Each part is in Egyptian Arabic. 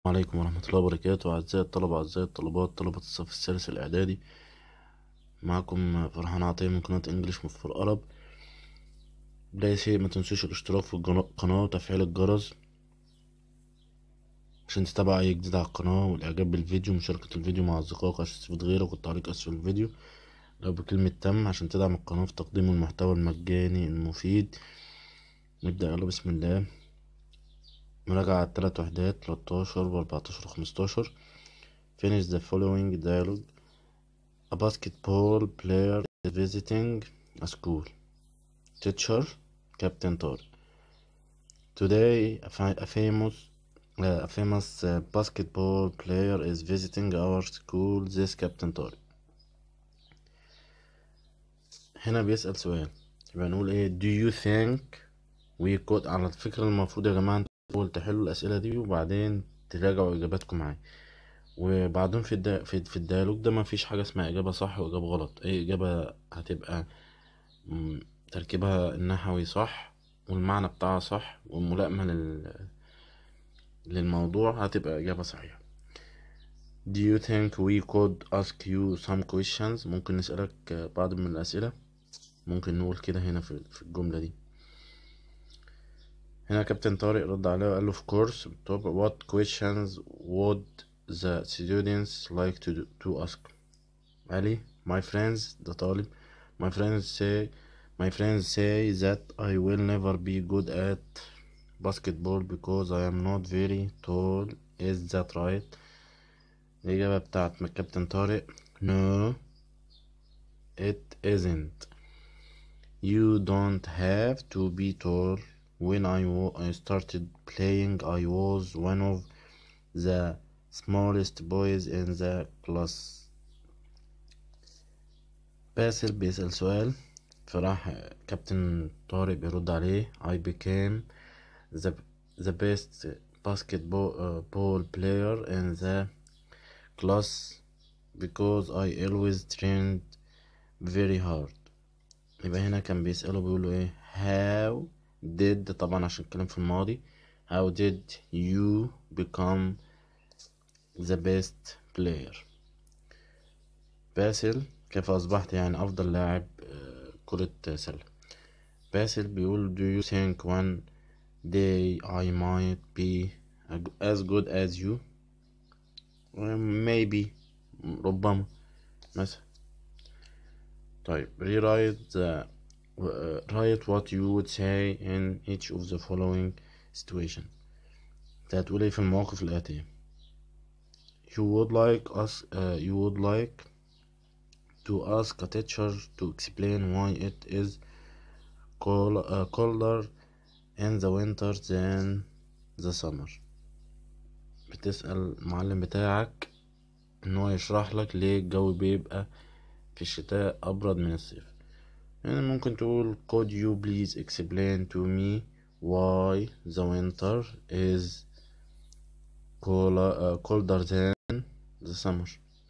عليكم ورحمة الله وبركاته أعزائي الطلبة أعزائي الطلبات طلبة الصف الثالث الإعدادي معكم فرحان عطية من قناة إنجليش فور أرب بداية شيء ما تنسوش الاشتراك في القناة وتفعيل الجرس عشان تتابع أي جديد على القناة والإعجاب بالفيديو ومشاركة الفيديو مع أصدقائك عشان تستفيد غيرك والتعليق أسفل الفيديو لو بكلمة تم عشان تدعم القناة في تقديم المحتوى المجاني المفيد نبدأ يلا بسم الله مراجعة على التلات وحدات تلاتاشر وأربعتاشر وخمستاشر finish the following dialogue a basketball player is visiting a school teacher Captain Tariq today a, fa a famous uh, a famous uh, basketball player is visiting our school this Captain Tariq هنا بيسأل سؤال يبقى نقول ايه do you think we could على فكرة المفروض يا جماعة تحاول تحلوا الأسئلة دي وبعدين تراجعوا إجاباتكم معايا وبعدين في الدا... في, في الديالوج ده مفيش حاجة اسمها إجابة صح وإجابة غلط أي إجابة هتبقى م... تركيبها النحوي صح والمعنى بتاعها صح والملائمة لل... للموضوع هتبقى إجابة صحيحة Do you think we could ask you some questions ممكن نسألك بعض من الأسئلة ممكن نقول كده هنا في, في الجملة دي هنا كابتن طارق رد عليه وقال له of course طب what questions would the students like to, to ask علي my friends ده طالب my friends say my friends say that I will never be good at basketball because I am not very tall is that right الإجابة بتاعت كابتن طارق no it isn't you don't have to be tall when I, I started playing I was one of the smallest boys in the class باسل بيسأل سؤال فراح كابتن طارق بيرد عليه I became the, the best basketball uh, ball player in the class because I always trained very hard يبقى هنا كان بيسأله بيقوله ايه how did طبعا عشان الكلام في الماضي how did you become the best player باسل كيف أصبحت يعني أفضل لاعب كرة سلة باسل بيقول do you think one day I might be as good as you maybe ربما مثلا طيب rewrite the uh, write what you would say in each of the following situation انت هتقول ايه في المواقف الآتية you would like us uh, you would like to ask a teacher to explain why it is cold, uh, colder in the winter than the summer بتسأل المعلم بتاعك ان هو يشرح لك ليه الجو بيبقى في الشتاء أبرد من الصيف يعني ممكن تقول could you please explain to me why the winter is colder, uh, colder than the summer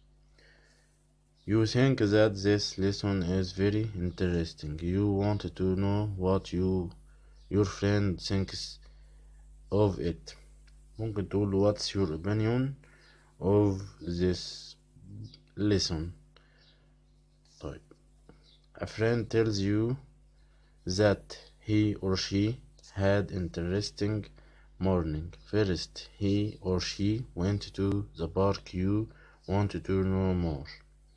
you think that this lesson is very interesting you want to know what you your friend thinks of it ممكن تقول what's your opinion of this lesson طيب a friend tells you that he or she had interesting morning first he or she went to the park you want to know more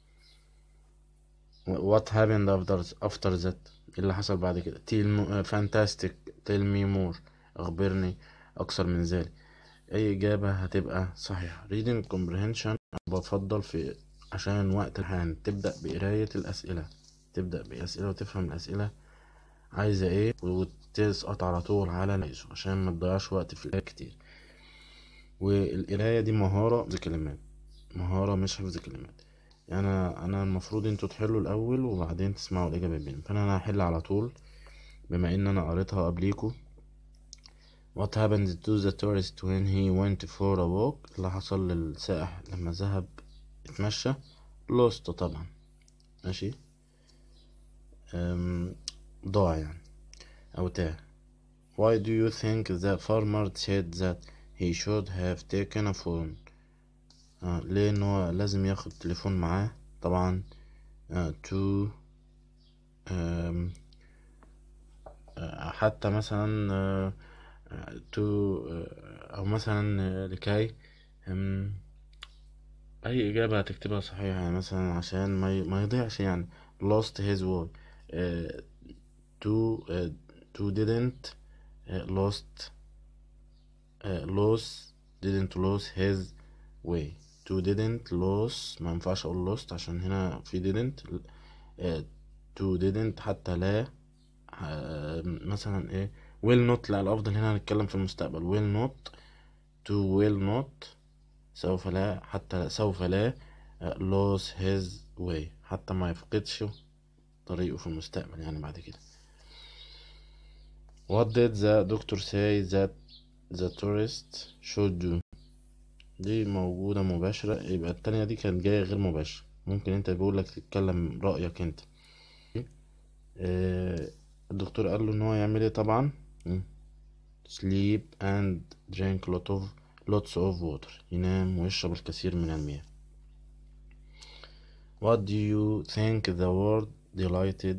what happened after after that اللي حصل بعد كده tell fantastic tell me more اخبرني اكثر من ذلك اي اجابة هتبقى صحيحة reading comprehension بفضل في عشان وقت الامتحان تبدأ بقراية الأسئلة تبدأ بأسئلة وتفهم الأسئلة عايزة ايه وتسقط على طول على ناقصه عشان ما تضيعش وقت في القراية كتير والقراية دي مهارة حفظ كلمات مهارة مش حفظ كلمات يعني أنا المفروض انتوا تحلوا الأول وبعدين تسمعوا الإجابة بينهم فأنا أنا هحل على طول بما إن أنا قريتها قبليكوا What happened to the tourist when he went for a walk اللي حصل للسائح لما ذهب اتمشى lost طبعا ماشي ضاع يعني أو تاه Why do you think the farmer said that he should have taken a phone آه ليه ان هو لازم ياخد تليفون معاه طبعا آه to آم، آه حتى مثلا آه to آه او مثلا آه لكي آم، اي اجابة هتكتبها صحيحة يعني مثلا عشان ما ي- ما يضيعش يعني lost his way آه to آه to didn't آه lost آه lose didn't lose his way to didn't lose ما ينفعش اقول lost عشان هنا في didn't آه to didn't حتى لا آه مثلا ايه will not لا الافضل هنا هنتكلم في المستقبل will not to will not سوف لا حتى سوف لا آه lose his way حتى ما يفقدش طريقه في المستقبل يعني بعد كده what did the doctor say that the tourist should do دي موجودة مباشرة يبقى التانية دي كانت جاية غير مباشرة ممكن انت بيقولك تتكلم رأيك انت آه، الدكتور قال له ان هو يعمل ايه طبعا مم. sleep and drink lot of lots of water ينام ويشرب الكثير من المياه what do you think the word delighted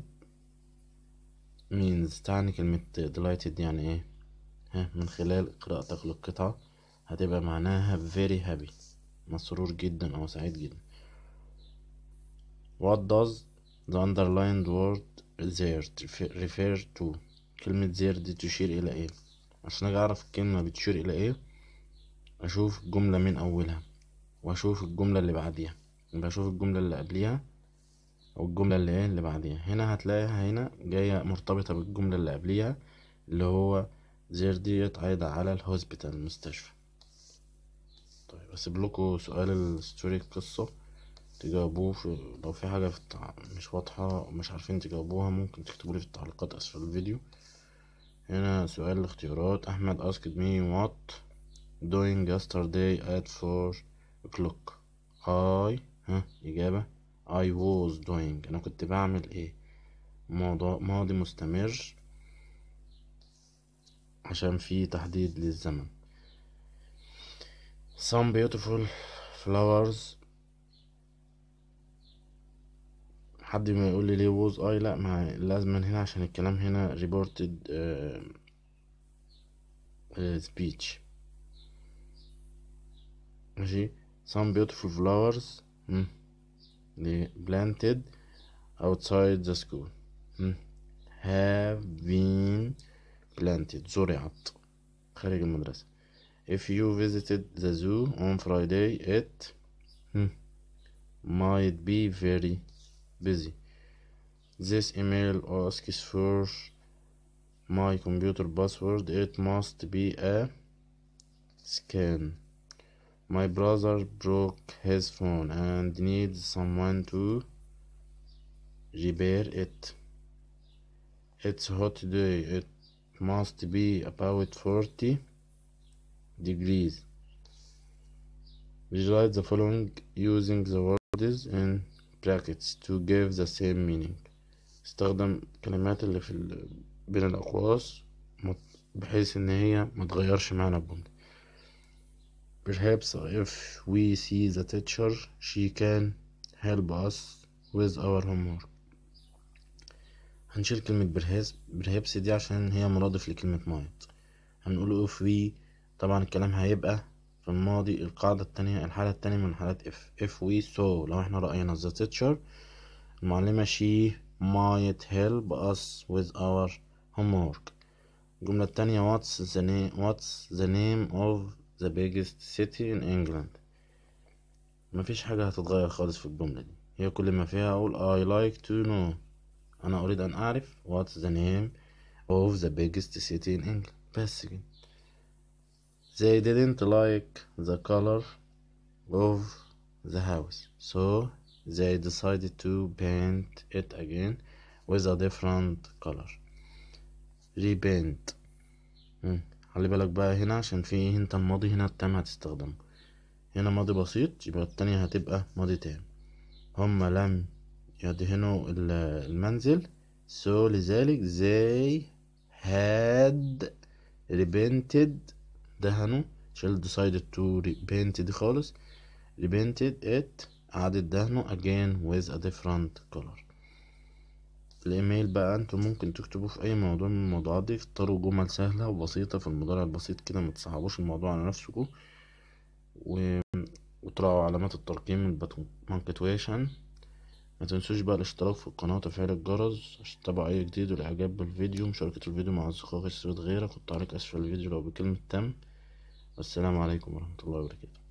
means تعني كلمة delighted يعني ايه ها من خلال قراءتك للقطعة هتبقى معناها very happy مسرور جدا او سعيد جدا what does the underlined word there refer to كلمة there دي تشير إلى إيه عشان أجي أعرف الكلمة بتشير إلى إيه أشوف الجملة من أولها وأشوف الجملة اللي بعديها يبقى أشوف الجملة اللي قبليها أو الجملة اللي إيه اللي بعديها هنا هتلاقيها هنا جاية مرتبطة بالجملة اللي قبليها اللي هو there ديت عايدة على الهوسبيتال المستشفى طيب أسيب لكم سؤال الستوري القصة تجاوبوه في لو في حاجة في التع... مش واضحة ومش عارفين تجاوبوها ممكن تكتبولي في التعليقات أسفل الفيديو هنا سؤال الاختيارات أحمد asked me what doing yesterday at four o'clock I ها إجابة I was doing أنا كنت بعمل إيه موضوع ماضي مستمر عشان في تحديد للزمن some beautiful flowers حد ما يقول لي ليه ووز اي لا ما لازم هنا عشان الكلام هنا reported speech ماشي some beautiful flowers مم. they planted outside the school مم. have been planted زرعت خارج المدرسة if you visited the zoo on Friday it مم. might be very busy. This email asks for my computer password. It must be a scan. My brother broke his phone and needs someone to repair it. It's hot today. It must be about 40 degrees. Visualize the following using the words in brackets to give the same meaning استخدم الكلمات اللي في ال... بين الأقواس بحيث إن هي متغيرش معنى الجملة Perhaps if we see the teacher she can help us with our homework هنشيل كلمة برهاز برهابس دي عشان هي مرادف لكلمة might هنقول if we طبعا الكلام هيبقى في الماضي القاعدة التانية الحالة التانية من حالات if if we saw لو احنا رأينا the teacher المعلمة she might help us with our homework الجملة التانية what's the name what's the name of the biggest city in England مفيش حاجة هتتغير خالص في الجملة دي هي كل ما فيها أقول I like to know أنا أريد أن أعرف what's the name of the biggest city in England بس كده They didn't like the color of the house, so they decided to paint it again with a different color. repaint مم. خلي بالك بقى هنا عشان في انت الماضي هنا التام هتستخدمه هنا ماضي بسيط يبقى التانية هتبقى ماضي تام هما لم يدهنوا المنزل so لذلك they had repainted دهنوا shell decided to repaint دي خالص repainted it أعادت دهنه again with a different color الايميل بقى انتوا ممكن تكتبوا في اي موضوع من الموضوعات دي اختاروا جمل سهلة وبسيطة في المضارع البسيط كده متصعبوش الموضوع على نفسكم و... وتراعوا علامات الترقيم البنكتويشن ما تنسوش بقى الاشتراك في القناة وتفعيل الجرس عشان تتابعوا اي جديد والاعجاب بالفيديو مشاركة الفيديو مع اصدقائك يستفيد غيرك والتعليق اسفل الفيديو لو بكلمة تم والسلام عليكم ورحمة الله وبركاته